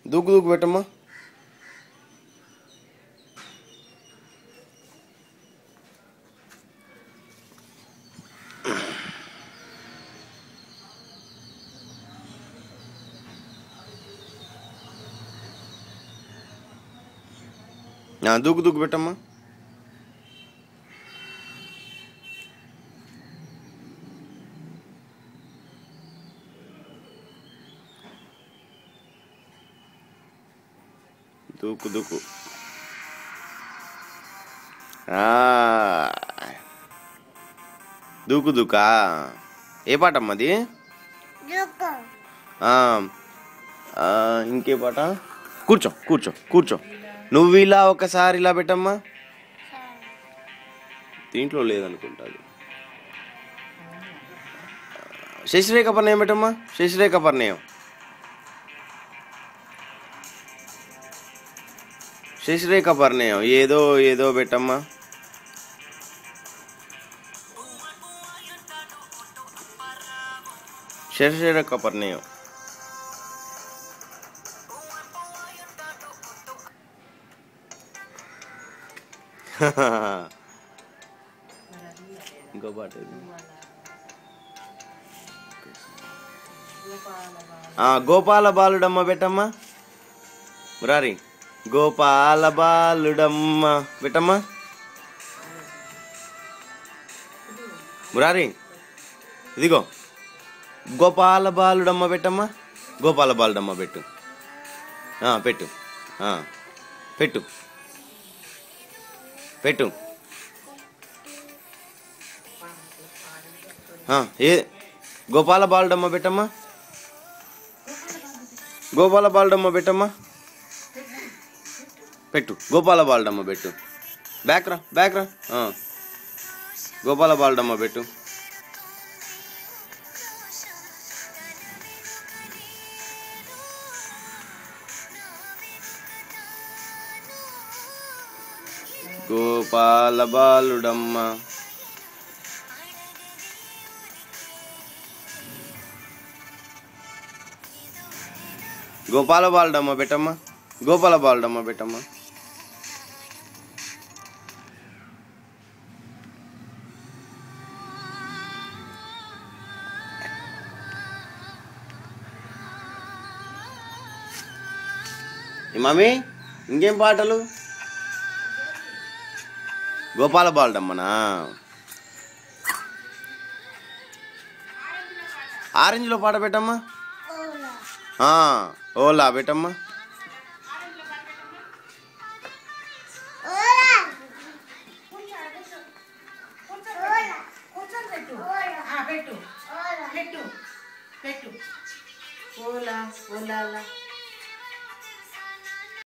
దూకు దూకు పెట్టమ్మా ఆ, దూకు దూకు పెట్టమ్మా దూకు దూకు ఆ. దూకు దూకా ఏ పాట అమ్మది దూకు ఆ, ఆ, ఇంకే పాట కూర్చో కూర్చో కూర్చో నువ్వు ఇలా ఒకసారి ఇలా పెట్టమ్మా దీంట్లో లేదనుకుంటా అది శశిరేఖ పర్ణయం పెట్టమ్మా శశిరేఖ పర్ణయం శశిరేఖ పర్ణయం ఏదో ఏదో పెట్టమ్మా శశిరేఖ పర్ణయం ఇంకో పాట ఇది. ఆ, గోపాల బాలుడమ్మ పెట్టమ్మా మురారి గోపాల బాలుడమ్మ పెట్టమ్మా మురారి ఇదిగో గోపాల బాలుడమ్మ పెట్టమ్మా గోపాల బాలుడమ్మ పెట్టు ఆ, పెట్టు ఆ, పెట్టు పెట్టు ఆ, ఏ గోపాల బాలుడమ్మ పెట్టమ్మా గోపాల బాలుడమ్మ పెట్టమ్మా పెట్టు గోపాల బాలుడమ్మ పెట్టు బ్యాక్ రా బ్యాక్ రా ఆ. గోపాల బాలుడమ్మ పెట్టు గోపాల బాలుడమ్మ గోపాల బాలుడమ్మ పెట్టమ్మా గోపాల బాలుడమ్మ పెట్టమ్మా ఏ మమ్మీ ఇంకేం పాటలు గోపాల బాలుడమ్మనా ఆరెంజ్లో పాట పెట్టమ్మా ఓలా ఆ, ఓలా పెట్టమ్మా ఓలా ఓలా కూర్చొని పెట్టు ఆ, పెట్టు ఓలా పెట్టు పెట్టు ఓలా ఓలాలా